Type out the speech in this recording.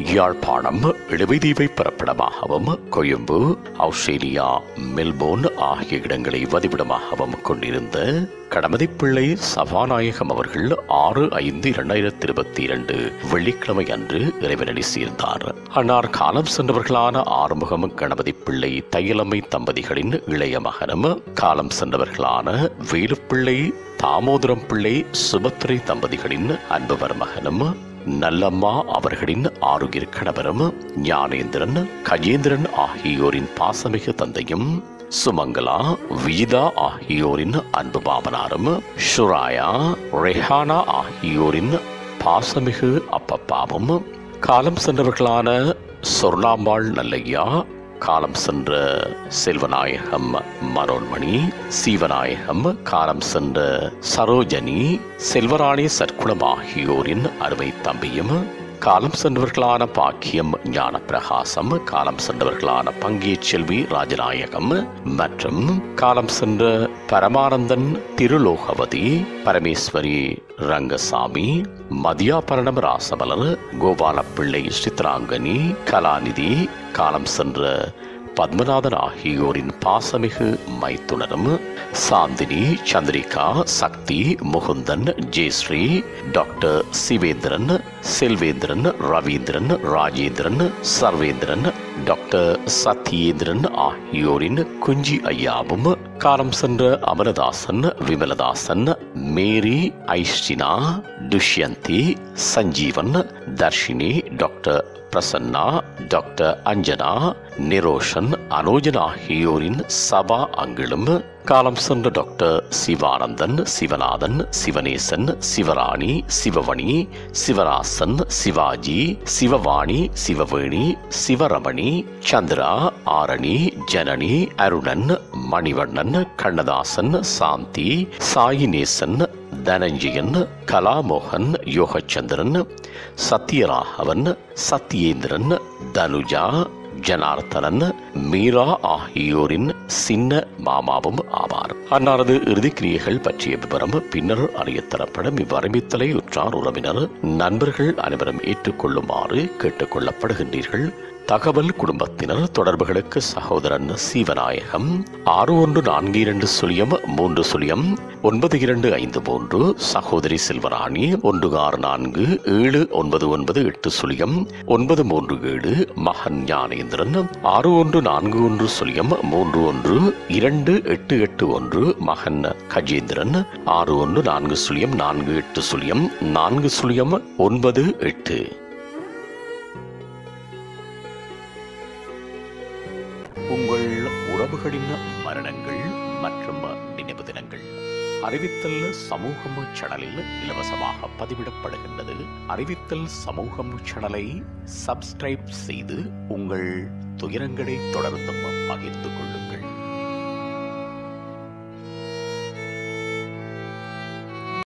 யாழ்ப்பாணம் இழுவைதீவை பிறப்பிடமாகவும் Colombo Australia Melbourne ஆகிய இடங்களை வதிவிடமாகவும் கொண்டிருந்த கடமதிப்பிள்ளை சபாநாயகம் அவர்கள் ஆறு ஐந்து இரண்டாயிரத்தி இருபத்தி இரண்டு வெள்ளிக்கிழமை அன்று இறைவனடி சேர்ந்தார் அன்னார் காலம் சென்றவர்களான ஆறுமுகம் கணபதி பிள்ளை தையலம்மை தம்பதிகளின் இளைய மகனும் காலம் சென்றவர்களான வேலுப்பிள்ளை தாமோதரம் பிள்ளை சுபத்திரை தம்பதிகளின் அன்பு மகனும் நல்லம்மா அவர்களின் ஆரோக்கிய கணவரும் ஞானேந்திரன் கஜேந்திரன் ஆகியோரின் பாசமிகு தந்தையும் சுமங்கலா விஜிதா ஆகியோரின் அன்பு பாவனாரும் ஷுராயா ரெஹானா ஆகியோரின் பாசமிகு அப்பப்பாவும் காலம் சென்றவர்களான சொர்ணாம்பாள் நல்லையா காலம் சென்ற செல்வநாயகம் மனோன்மணி சீவநாயகம் காலம் சென்ற சரோஜனி செல்வராணி சற்குணம் ஆகியோரின் அருமை தம்பியும் காலம் சென்றவர்களான பாக்கியம் ஞான பிரகாசம் காலம் சென்றவர்களான பங்கே செல்வி ராஜநாயகம் மற்றும் காலம் சென்ற பரமானந்தன் திருலோகவதி பரமேஸ்வரி ரங்கசாமி மதியாபரணம் ராசமலர் கோபாலப்பிள்ளை சித்ராங்கனி கலாநிதி காலம் சென்ற பத்மநாதன் ஆகியோரின் பாசமிகு மைத்துனரும் சாந்தினி சந்திரிகா சக்தி முகுந்தன் ஜெயஸ்ரீ டாக்டர் சிவேந்திரன் செல்வேந்திரன் ரவீந்திரன் ராஜேந்திரன் சர்வேந்திரன் டாக்டர் சத்யேந்திரன் ஆகியோரின் குஞ்சி ஐயாவும் காலம் சென்ற Amaradasan Vimaladasan Mary Aishtina Dushyanthi Sanjeevan Dharshini doctor Prasanna doctor Anjana Niroshan Anojan ஆகியோரின் சபா அங்கிளும் காலம் சென்ற டாக்டர் சிவானந்தன் சிவநாதன் சிவனேசன் சிவராணி சிவவணி சிவராசன் சிவாஜி சிவவாணி சிவவேணி சிவரமணி சந்திரா ஆரணி ஜனனி அருணன் மணிவண்ணன் கண்ணதாசன் சாந்தி சாயிநேசன் தனஞ்சயன் கலாமோகன் யோகச்சந்திரன் சத்யராகவன் சத்யேந்திரன் தனுஜா ஜனார்த்தனன் மீரா ஆகியோரின் சின்ன மாமாவும் ஆவார் அன்னாரது இறுதிக்கிரியைகள் பற்றிய விவரம் பின்னர் அறியத்தரப்படும் இவ்வறிவித்தலை உற்றார் உறவினர் நண்பர்கள் அனைவரும் ஏற்றுக்கொள்ளுமாறு கேட்டுக்கொள்ளப்படுகின்றீர்கள் தகவல் குடும்பத்தினர் தொடர்புகளுக்கு சகோதரன் சீவநாயகம் ஆறு ஒன்று நான்கு இரண்டு சுழியம் மூன்று சுழியம் ஒன்பது இரண்டு ஐந்து மூன்று சகோதரி செல்வராணி ஒன்று ஆறு நான்கு ஏழு ஒன்பது ஒன்பது எட்டு சுழியம் ஒன்பது மூன்று ஏழு மகன் ஞானேந்திரன் ஆறு ஒன்று நான்கு ஒன்று சுழியம் மூன்று ஒன்று இரண்டு எட்டு எட்டு ஒன்று மகன் கஜேந்திரன் ஆறு ஒன்று நான்கு சுழியம் நான்கு எட்டு சுழியம் நான்கு சுழியம் ஒன்பது எட்டு உங்கள் உறவுகளின் மரணங்கள் மற்றும் நினைவு தினங்கள் அறிவித்தல் சமூகம் சேனலில் இலவசமாக பதிவிடப்படுகின்றது அறிவித்தல் சமூகம் சேனலை சப்ஸ்கிரைப் செய்து உங்கள் துயரங்களை தொடர்ந்தும் பகிர்ந்து கொள்ளுங்கள்